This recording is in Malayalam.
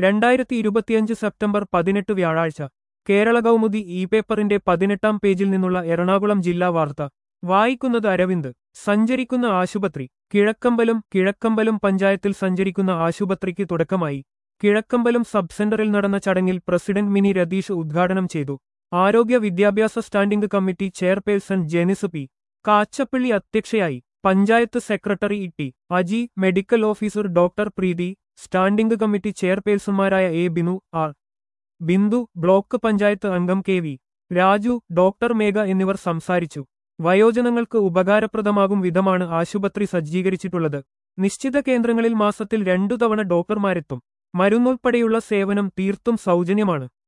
രണ്ടായിരത്തി ഇരുപത്തിയഞ്ച് സെപ്റ്റംബർ പതിനെട്ട് വ്യാഴാഴ്ച കേരള കൗമുദി ഇ പേപ്പറിന്റെ പതിനെട്ടാം പേജിൽ നിന്നുള്ള എറണാകുളം ജില്ലാ വാർത്ത വായിക്കുന്നത് അരവിന്ദ് സഞ്ചരിക്കുന്ന ആശുപത്രി കിഴക്കമ്പലം കിഴക്കമ്പലം പഞ്ചായത്തിൽ സഞ്ചരിക്കുന്ന ആശുപത്രിക്ക് തുടക്കമായി കിഴക്കമ്പലം സബ് സെന്ററിൽ നടന്ന ചടങ്ങിൽ പ്രസിഡന്റ് മിനി രതീഷ് ഉദ്ഘാടനം ചെയ്തു ആരോഗ്യ വിദ്യാഭ്യാസ standing committee chairperson Jenis P Kachappilly അധ്യക്ഷയായി panchayat secretary E T Aji medical officer doctor Preethi standing committee ചെയർപേഴ്സൺമാരായ A Binu R Bindu block panchayat അംഗം K V Raju doctor Megha എന്നിവർ സംസാരിച്ചു വയോജനങ്ങൾക്ക് ഉപകാരപ്രദമാകും വിധമാണ് ആശുപത്രി സജ്ജീകരിച്ചിട്ടുള്ളത് നിശ്ചിത കേന്ദ്രങ്ങളിൽ മാസത്തിൽ രണ്ടു തവണ ഡോക്ടർമാരെത്തും മരുന്നുൾപ്പെടെയുള്ള സേവനം തീർത്തും സൗജന്യമാണ്